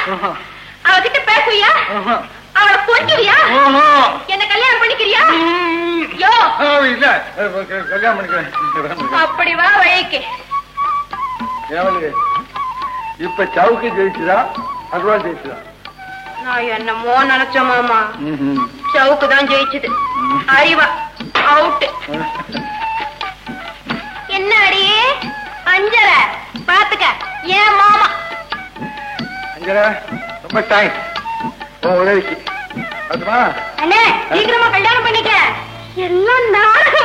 ஆஹா. அவகிட்ட பேசுவியா ஆஹா. அவளை பொறுக்கிறியா ஆஹா. என்ன கல்யாணம் பண்ணிக்கிறியா ம். யோ ஆ, இல்ல அஹ், க- கல்யாணம் பண்ணிக்கிறேன் கல்யாணம் பண்ணிக்கிறேன். அப்படி வா வழிக்கு ஏவலு இப்ப சவுக்கு ஜெயிச்சுதா அதுவா ஜெயிச்சுதா நான் என்னமோ நினைச்சேன் மாமா ம்ஹும். சவுக்கு தான் ஜெயிச்சது ம். அறிவா அவுட் என்ன அடியே அஞ்சல பாத்துக்க ஏன் மாமா அஞ்சலா ரொம்ப தேங்க்ஸ் உன் உதவிக்கு அதுமா அண்ணே சீக்கிரமா கல்யாணம் பண்ணிக்க எல்லாம் நாடகம்